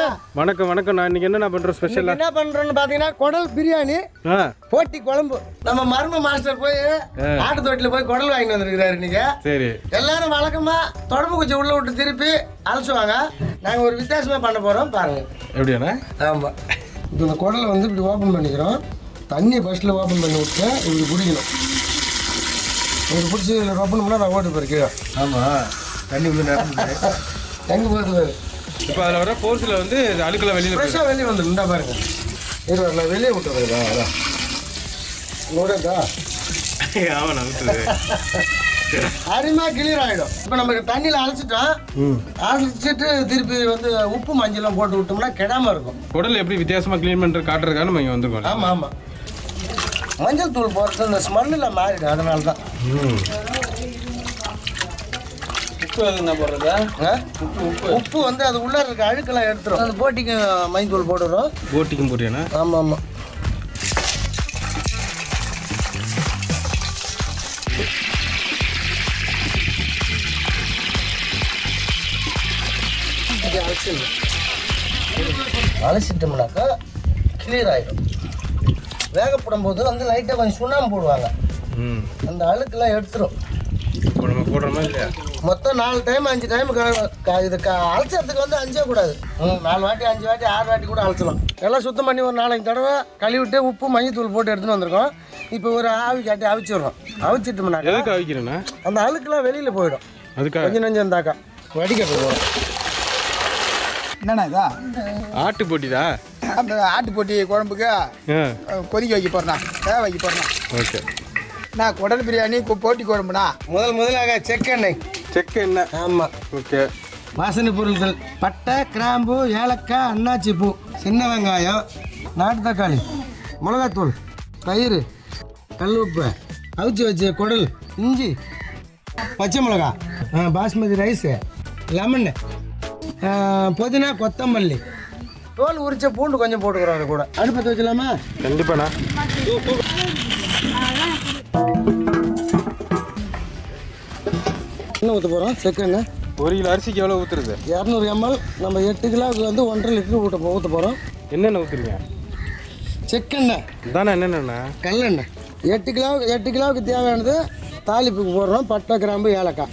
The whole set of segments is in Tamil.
வணக்கம் வணக்கம் நான் இன்னைக்கு என்னென்ன பண்றோம் ஸ்பெஷலா என்ன பண்றோம்னு பாத்தீங்கன்னா குடல் பிரியாணி ஆ போட்டி குழம்பு நம்ம மர்ம மாஸ்டர் போய் ஆட்டு தொட்டில போய் குடல் வாங்கிட்டு வந்திருக்கிறாரு இன்னைக்கு சரி எல்லாரும் வழக்கமா தொடம்பு குச்சி உள்ள விட்டு திருப்பி அலசுவாங்க நாங்க ஒரு வித்தியாசமா பண்ண போறோம் பாருங்க எப்படியாண்ணா ஆமா இப்போ இந்த குடலை வந்து இப்படி ஓப்பன் பண்ணிக்கிறோம் தண்ணி ஃபர்ஸ்ட்ல ஓப்பன் பண்ணி விட்டு இப்படி பிடிக்கணும் இப்படி பிடிச்சி இதில் ரொப்பணும்னா நான் ஓட்டு போயிருக்கேன் கீழே ஆமா தண்ணி உள்ள நிரம்புது எங்கே போகுது இப்போ அதில் வர போர்ஸில் வந்து அழுக்கெல்லாம் வெளியில் போயிடும் ஃப்ரெஷ்ஷாக வெளியே வந்துடும் இந்தா பாருங்க இருபது நான் வெளியே விட்டு வருதா அதான் நூறுதா ஆமா நவுத்துது அருமையாக கிளியர் ஆகிடும் இப்போ நமக்கு தண்ணியில் அழைச்சிட்டோம் ம் அழைச்சிட்டு திருப்பி வந்து உப்பு மஞ்சள்லாம் போட்டு விட்டோம்னா கெடாம இருக்கும் குடல் எப்படி வித்தியாசமா க்ளீன் பண்ணுற காட்டுறதுக்காக நம்ம இங்கே வந்திருக்கோம் ஆமாம் ஆமாம் மஞ்சள் தூள் போடுறது இந்த ஸ்மெல்லில் மாறிடும் அதனால தான் ம் உப்பு அது என்ன போடுறது ஆ? உப்பு வந்து அது உள்ள இருக்க அழுக்கெல்லாம் எடுத்துரும் அந்த போட்டிக்கு மஞ்சள் போடுறோம் போட்டிக்கும் போட்டியாண்ணா ஆமாம் ஆமாம் இதை அலசிடணும். அலசிட்டோம்னாக்கா கிளியர் ஆகிடும் வேகப்படும் போது வந்து லைட்டாக கொஞ்சம் சுண்ணாம்பு போடுவாங்க ம் அந்த அழுக்கெல்லாம் எடுத்துரும் இப்போ நம்ம போடுறோமா இல்லையா மொத்தம் நாலு டைம் அஞ்சு டைம் இது க- அலசறதுக்கு வந்து அஞ்சே கூடாது ம், நாலு வாட்டி அஞ்சு வாட்டி ஆறு வாட்டி கூட அலசலாம் எல்லாம் சுத்தம் பண்ணி ஒரு நாலஞ்சு தடவை கழுவிட்டு உப்பு மஞ்சத்தூள் போட்டு எடுத்துன்னு வந்திருக்கோம் இப்போ ஒரு ஆவி காட்டி அவிச்சிடுறோம் அவிச்சிட்டோம்னாக்கா எதுக்கு அவிக்கிறேண்ணா அந்த அழுக்கெல்லாம் வெளியில் போயிடும் அதுக்காக கொஞ்சம் நஞ்சம் இருந்தாக்கா வடிக்க போகிறோம் என்னண்ணா இதா ஆட்டு போட்டிதா அந்த ஆட்டுப்பொட்டி குழம்புக்கு ஆ அஹ், கொதிக்க வைக்க போறேண்ணா தேவை வைக்க போறேண்ணா ஓகே நான் குடல் பிரியாணி கு- போட்டி குழம்புண்ணா முதல் முதலாக செக்கெண்ணெய் செக் என்ன ஆமாம் ஓகே வாசனை பொருட்கள் பட்டை கிராம்பு ஏலக்காய் அன்னாச்சி பூ சின்ன வெங்காயம் நாட்டு தக்காளி மிளகாத்தூள் தயிர் கல் உப்பு அவிச்சு வச்ச குடல் இஞ்சி பச்சை மிளகா ஆ, பாஸ்மதி ரைஸு லெமன் புதினா கொத்தமல்லி தோல் உரிச்ச பூண்டு கொஞ்சம் போட்டுக்கிறோம் அது கூட அடுப்பத்தை வச்சலாமா கண்டிப்பாண்ணா என்ன ஊற்ற போகிறோம் செக்கெண்ணெய் ஒரு கிலோ அரிசிக்கு எவ்வளோ ஊற்றுறது இரநூறு எம்எல் நம்ம எட்டு கிலோவுக்கு வந்து ஒன்றரை லிட்டர் ஊற்ற ஊற்ற போகிறோம் என்னென்ன ஊற்றுறீங்க செக்கெண்ணெய் இதானே என்னென்னண்ணா கல்லெண்ணெய் எட்டு கிலோவுக்கு எட்டு கிலோவுக்கு தேவையானது தாளிப்புக்கு போடுறோம் பட்டை கிராம்பு ஏலக்காய்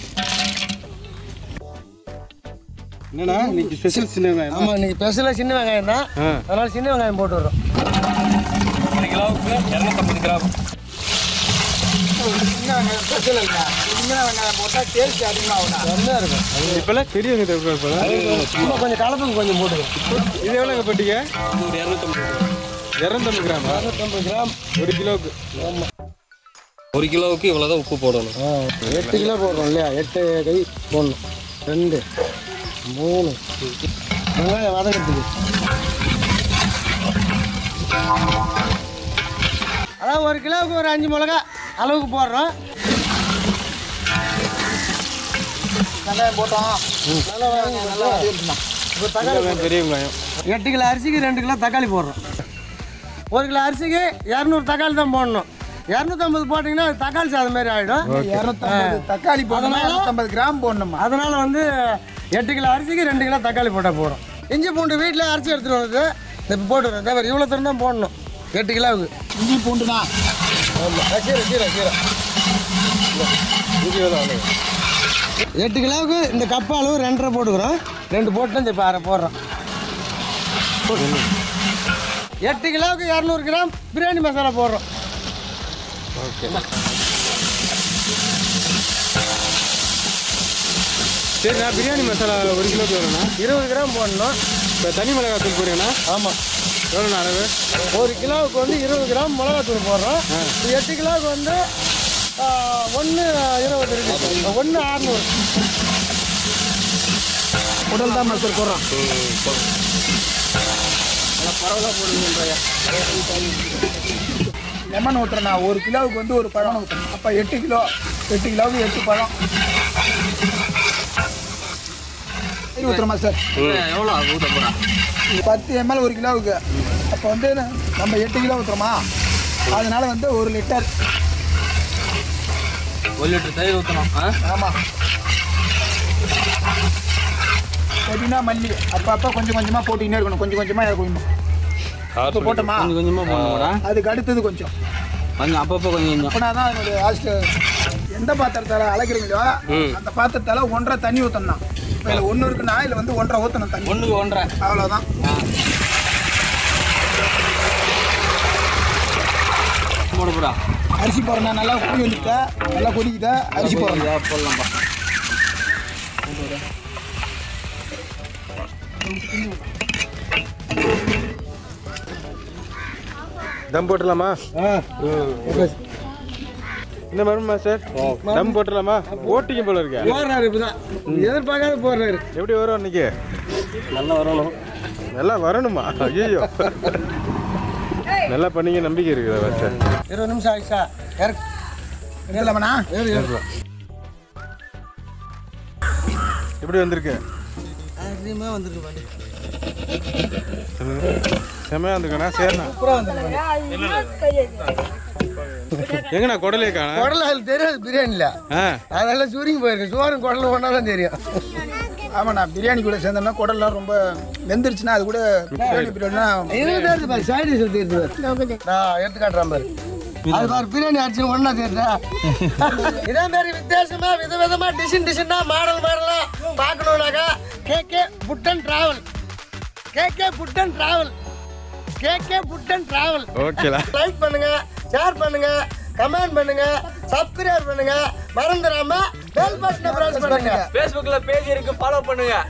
என்னண்ணா இன்னைக்கு ஸ்பெஷல் சின்ன வெங்காயம் ஆமாம் இன்னைக்கு ஸ்பெஷலாக சின்ன வெங்காயம் தான் ஆ அதனால் சின்ன வெங்காயம் போட்டு வரோம் ஒரு கிலோவுக்கு இரநூத்தம்பது கிராம் சின்ன வெங்காயம் ஸ்பெஷல் இல்லைண்ணா சின்ன வெங்காயம் போட்டால் டேஸ்ட் அதிகமாகும்ண்ணா நல்லா இருக்கும் இப்போல்லாம் பெரிய வெங்காயம் தேவைப்படும் சும்மா கொஞ்சம் கலப்புக்கு கொஞ்சம் போட்டுக்கிறோம் இது எவ்வளோங்க போட்டீங்க ஒரு இரநூத்தம்பது இரநூத்தம்பது கிராமா இரநூத்தம்பது கிராம் ஒரு கிலோவுக்கு ஆமாம் ஒரு கிலோவுக்கு இவ்வளோதான் உப்பு போடணும் ஆ எட்டு கிலோ போடுறோம் இல்லையா எட்டு கை போடணும் ரெண்டு மூணு வெங்காயம் வதங்கிறதுக்கு அதான் ஒரு கிலோவுக்கு ஒரு அஞ்சு மிளகா அளவுக்கு போடுறோம் வெங்காயம் போட்டோம் நல்லா வதங்க நல்லா இருக்குண்ணா இப்போ தக்காளி வெங்காயம், பெரிய வெங்காயம் எட்டு கிலோ அரிசிக்கு ரெண்டு கிலோ தக்காளி போடுறோம் ஒரு கிலோ அரிசிக்கு இரநூறு தக்காளி தான் போடணும் இரநூத்தம்பது போட்டிங்கன்னா அது தக்காளி சாதம் மாதிரி ஆகிடும் இரநூத்தம்பது தக்காளி போடணும் அதனால- இரநூத்தம்பது கிராம் போடணுமா அதனால் வந்து எட்டு கிலோ அரிசிக்கு ரெண்டு கிலோ தக்காளி போட்டால் போதும் இஞ்சி பூண்டு வீட்டில் அரைச்சி எடுத்துகிட்டு வந்தது இப்போ போட்டுருக்கோம் தவிர இவ்வளோ தரம் தான் போடணும் எட்டு கிலோவுக்கு இஞ்சி பூண்டுண்ணா ஆமாம் சீரை சீரை சீரை எட்டு கிலோவுக்கு இந்த கப்பு அளவு ரெண்டரை போட்டுக்கிறோம் ரெண்டு போட்டு இந்த இப்போ அரை போடுறோம் எட்டு கிலோவுக்கு இரநூறு கிராம் பிரியாணி மசாலா போடுறோம் சரி நான் பிரியாணி மசாலா ஒரு கிலோக்கு வேணும்ண்ணா இருபது கிராம் போடணும் இப்போ தனி மிளகாய் தூள் போடுறீங்கண்ணா ஆமாம் எவ்வளோண்ணா அளவு ஒரு கிலோவுக்கு வந்து இருபது கிராம் மிளகாத்தூள் போடுறோம் இது எட்டு கிலோவுக்கு வந்து ஒன்று இருபது இருக்கு ஒன்று அறநூறு உடல் தான் மசர் போடுறோம் லெமன் ஊற்றுறேண்ணா ஒரு கிலோவுக்கு வந்து ஒரு பழம் ஊற்றுறேன் அப்போ எட்டு கிலோ எட்டு கிலோவுக்கு எட்டு பழம் தயிர் ஊற்றுறோமா சார் எவ்வளோ ஊற்ற போகிறா பத்து எம்எல் ஒரு கிலோவுக்கு அப்போ வந்து நம்ம எட்டு கிலோ ஊற்றுறோமா அதனால வந்து ஒரு லிட்டர் ஒரு லிட்டர் தயிர் ஊற்றணும் ஆ ஆமாம் புதினா மல்லி அப்பப்போ கொஞ்சம் கொஞ்சமாக போட்டுக்கிட்டே இருக்கணும் கொஞ்சம் கொஞ்சமாக இறக்கணும் இப்போ போட்டோமா கொஞ்சம் கொஞ்சமாக போடணுமாடா அதுக்கு அடுத்தது கொஞ்சம் கொஞ்சம் அப்பப்போ கொஞ்சம் கொஞ்சம் அப்போனா தான் அதனுடைய ஆஸ்ட் எந்த பாத்திரத்தால் அழைக்கிறீங்களோ அந்த பாத்திரத்தால் ஒன்றரை தண்ணி ஊற்றணும் இப்போ இதில் ஒன்று இருக்குன்னா இதில் வந்து ஒன்றரை ஊற்றணும் தண்ணி ஒன்றுக்கு ஒன்றரை அவ்வளோதான் போட போடா அரிசி போடுறேன் நல்லா கொதி வந்துட்டா நல்லா கொதிக்குதா அரிசி போடுறேன் இதா போடலாம்ப்பா தம் போட்டுடலாமா என்ன வருமா சார் தம் போட்டுடலாமா ஓட்டிங்க போல இருக்க போடுறாரு இப்பதான் எதிர்பார்க்காத போடுறாரு எப்படி வரும் அன்னைக்கு நல்லா வரணும் நல்லா வரணுமா ஐயோ நல்லா பண்ணீங்க நம்பிக்கை இருக்குதா சார் இருபது நிமிஷம் ஆயிடுச்சா இறக்கு இல்லைம்மா ஏறு ஏறு எப்படி வந்திருக்கு அருமையாக வந்திருக்கு பாண்டி சொல்லுங்க செம்மையா வந்திருக்கண்ணா சரிண்ணா சூப்பராக வந்திருக்கு எங்கண்ணா குடலே காணா குடல் அது தெரியாது பிரியாணியில் ஆ அதெல்லாம் சுருங்கி போயிருக்கு சோறும் குடலும் ஒன்றா தான் தெரியும் ஆமாண்ணா பிரியாணி கூட சேர்ந்தோம்னா குடல்லாம் ரொம்ப வெந்துருச்சுன்னா அது கூட பிரியாணி பிரியாணினா இது தெரியுது பாரு சைடு டிஷ் தெரியுது நான் எடுத்து காட்டுறேன் பாரு அது பாரு பிரியாணி அரிசி ஒன்றா தெரியுதா இதே மாதிரி வித்தியாசமா விதவிதமா டிசைன் டிசைனா மாடல் மாடலா பார்க்கணும்னாக்கா KK food and travel KK food and travel KK food and travel ஓகேலா லைக் பண்ணுங்க ஷேர் பண்ணுங்க கமெண்ட் பண்ணுங்க சப்ஸ்கிரைப் பண்ணுங்க மறந்துடாம பெல் பட்டனை பிரஸ் பண்ணுங்க ஃபேஸ்புக்கில் பேஜ் இருக்கு ஃபாலோ பண்ணுங்க